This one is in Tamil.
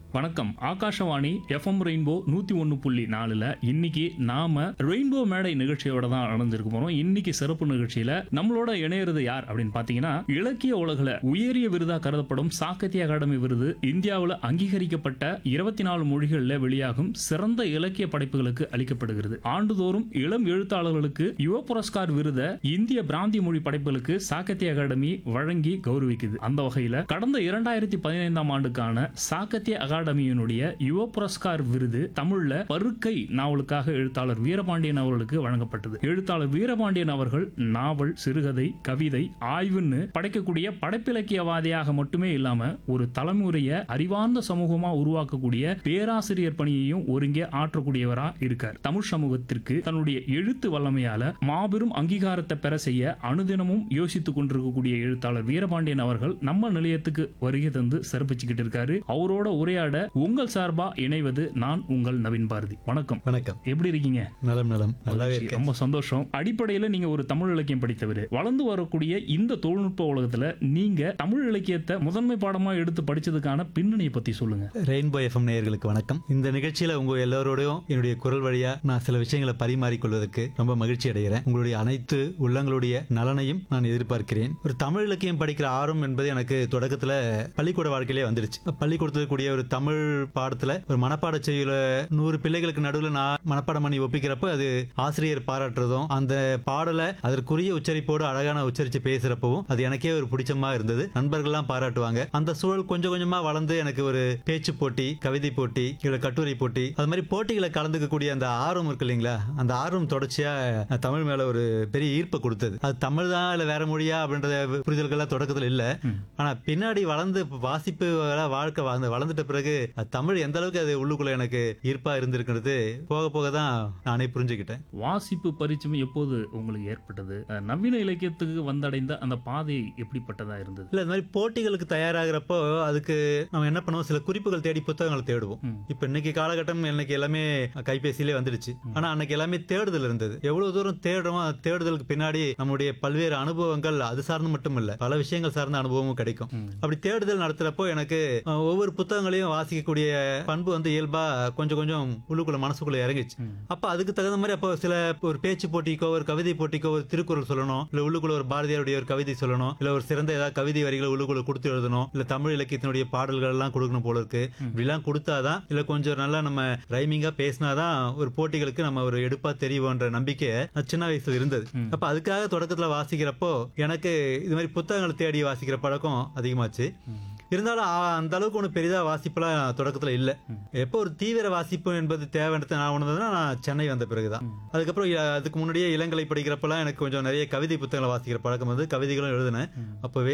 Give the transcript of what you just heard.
வணக்கம் ஆகாஷவாணி எஃப்எம் ரெயின்போ நூத்தி ஒன்னு புள்ளி நாலுல இன்னைக்கு நாம ரெயின்போ மேடை நிகழ்ச்சியோட தான் நடந்திருக்க போறோம் இன்னைக்கு சிறப்பு நிகழ்ச்சியில நம்மளோட இணையிறது யார் அப்படின்னு பாத்தீங்கன்னா இலக்கிய உலகில உயரிய விருதா கருதப்படும் சாகித்ய அகாடமி விருது இந்தியாவுல அங்கீகரிக்கப்பட்ட இருபத்தி நாலு மொழிகள்ல வெளியாகும் சிறந்த இலக்கிய படைப்புகளுக்கு அளிக்கப்படுகிறது ஆண்டுதோறும் இளம் எழுத்தாளர்களுக்கு யுவ புரஸ்கார் விருதை இந்திய பிராந்தி மொழி படைப்புகளுக்கு சாகித்ய அகாடமி வழங்கி கௌரவிக்குது அந்த வகையில கடந்த இரண்டாயிரத்தி பதினைந்தாம் ஆண்டுக்கான சாகித்ய அகாடமியினுடைய யுவ புரஸ்கார் விருது தமிழ்ல பருக்கை நாவலுக்காக எழுத்தாளர் வீரபாண்டியன் அவர்களுக்கு வழங்கப்பட்டது எழுத்தாளர் வீரபாண்டியன் அவர்கள் நாவல் சிறுகதை கவிதை ஆய்வுன்னு படைக்கக்கூடிய படைப்பிலக்கியவாதியாக மட்டுமே இல்லாம ஒரு தலைமுறைய அறிவார்ந்த சமூகமா உருவாக்கக்கூடிய பேராசிரியர் பணியையும் ஒருங்கே ஆற்றக்கூடியவரா இருக்கார் தமிழ் சமூகத்திற்கு தன்னுடைய எழுத்து வல்லமையால மாபெரும் அங்கீகாரத்தை பெற செய்ய அனுதினமும் யோசித்துக் கொண்டிருக்கக்கூடிய எழுத்தாளர் வீரபாண்டியன் அவர்கள் நம்ம நிலையத்துக்கு வருகை தந்து சிறப்பிச்சுக்கிட்டு இருக்காரு அவரோட உரையாட உங்கள் சார்பா இணைவது நான் உங்கள் நவீன் பாரதி வணக்கம் வணக்கம் எப்படி இருக்கீங்க நலம் நலம் நல்லாவே இருக்கேன் ரொம்ப சந்தோஷம் அடிப்படையில நீங்க ஒரு தமிழ் இலக்கியம் படித்தவர் வளர்ந்து வரக்கூடிய இந்த தொழில்நுட்ப உலகத்துல நீங்க தமிழ் இலக்கியத்தை முதன்மை பாடமா எடுத்து படிச்சதுக்கான பின்னணியை பத்தி சொல்லுங்க ரெயின்போ எஃப்எம் நேயர்களுக்கு வணக்கம் இந்த நிகழ்ச்சியில உங்க எல்லாரோடையும் என்னுடைய குரல் வழியா நான் சில விஷயங்களை பரிமாறிக்கொள்வதற்கு ரொம்ப மகிழ்ச்சி அடைகிறேன் உங்களுடைய அனைத்து உள்ளங்களுடைய நலனையும் நான் எதிர்பார்க்கிறேன் ஒரு தமிழ் இலக்கியம் படிக்கிற ஆர்வம் என்பது எனக்கு தொடக்கத்துல பள்ளிக்கூட வாழ்க்கையிலே வந்துருச்சு பள்ளிக்கூடத்தில் கூடிய ஒரு தமிழ் பாடத்துல ஒரு மனப்பாட செய்யுல நூறு பிள்ளைகளுக்கு நடுவில் நான் மனப்பாடம் பண்ணி ஒப்பிக்கிறப்ப அது ஆசிரியர் பாராட்டுறதும் அந்த பாடலை அதற்குரிய உச்சரிப்போடு அழகான உச்சரிச்சு பேசுறப்பவும் அது எனக்கே ஒரு பிடிச்சமா இருந்தது நண்பர்கள்லாம் பாராட்டுவாங்க அந்த சூழல் கொஞ்சம் கொஞ்சமா வளர்ந்து எனக்கு ஒரு பேச்சு போட்டி கவிதை போட்டி இல்ல கட்டுரை போட்டி அது மாதிரி போட்டிகளை கலந்துக்கக்கூடிய அந்த ஆர்வம் இருக்கு இல்லைங்களா அந்த ஆர்வம் தொடர்ச்சியா தமிழ் மேல ஒரு பெரிய ஈர்ப்பை கொடுத்தது அது தமிழ் தான் இல்ல வேற மொழியா அப்படின்ற புரிதல்கள்லாம் தொடக்கத்துல இல்ல ஆனா பின்னாடி வளர்ந்து வாசிப்பு வர- வாழ்க்கை வளர்ந்து வளர்ந்துட்ட பிறகு அது தமிழ் எந்த அளவுக்கு அது உள்ளுக்குள்ள எனக்கு ஈர்ப்பா இருந்திருக்கிறது போக போக தான் நானே புரிஞ்சுக்கிட்டேன் வாசிப்பு பரிச்சயம் எப்போது உங்களுக்கு ஏற்பட்டது அஹ், நவீன இலக்கியத்துக்கு வந்தடைந்த அந்த பாதை எப்படிப்பட்டதா இருந்தது இல்ல இந்த மாதிரி போட்டிகளுக்கு தயாராகிறப்போ அதுக்கு நம்ம என்ன பண்ணுவோம் சில குறிப்புகள் தேடி புத்தகங்களை தேடுவோம் ம். இப்ப இன்னைக்கு காலகட்டம் இன்னைக்கு எல்லாமே கைபேசியிலே வந்துடுச்சு ஆனா அன்னைக்கு எல்லாமே தேடுதல் இருந்தது எவ்வளவு தூரம் தேடுறோமோ அந்த தேடுதலுக்கு பின்னாடி நம்முடைய பல்வேறு அனுபவங்கள் அது சார்ந்து மட்டும் இல்ல பல விஷயங்கள் சார்ந்த அனுபவமும் கிடைக்கும் ம். அப்படி தேடுதல் நடத்துறப்போ எனக்கு அஹ், ஒவ்வொரு புத்தகங்களையும் வாசிக்கக்கூடிய பண்பு வந்து இயல்பா கொஞ்சம் கொஞ்சம் உள்ளுக்குள்ள மனசுக்குள்ள இறங்கிச்சு ம். அப்ப அதுக்கு தகுந்த மாதிரி அப்போ சில ஒரு பேச்சு போட்டிக்கோ ஒரு கவிதை போட்டிக்கோ ஒரு திருக்குறள் சொல்லணும் இல்ல உள்ளுக்குள்ள ஒரு பாரதியாருடைய ஒரு கவிதை சொல்லணும் இல்ல ஒரு சிறந்த ஏதாவது கவிதை வரிகளை உள்ளுக்குள்ள கொடுத்து எழுதணும் இல்ல தமிழ் இலக்கியத்தினுடைய பாடல்கள் எல்லாம் கொடுக்கணும் போல இருக்கு இப்படிலாம் கொடுத்தாதான் இல்ல கொஞ்சம் நல்லா நம்ம ரைமிங்கா பேசினாதான் ஒரு போட்டிகளுக்கு நம்ம ஒரு எடுப்பா தெரியும்ன்ற நம்பிக்கை நான் சின்ன வயசுல இருந்தது ம். அப்ப அதுக்காக தொடக்கத்துல வாசிக்கிறப்போ எனக்கு இது மாதிரி புத்தகங்களை தேடி வாசிக்கிற பழக்கம் அதிகமாச்சு இருந்தாலும் ஆ- அந்த அளவுக்கு ஒன்றும் பெரிதா வாசிப்பெல்லாம் தொடக்கத்துல இல்ல எப்போ ஒரு தீவிர வாசிப்பு என்பது தேவைன்றது நான் உணர்ந்ததுன்னா நான் சென்னை வந்த பிறகுதான் அதுக்கப்புறம் இ- அதுக்கு முன்னாடியே இளங்கலை படிக்கிறப்பெல்லாம் எனக்கு கொஞ்சம் நிறைய கவிதை புத்தகங்களை வாசிக்கிற பழக்கம் வந்து கவிதைகளும் எழுதினேன் அப்பவே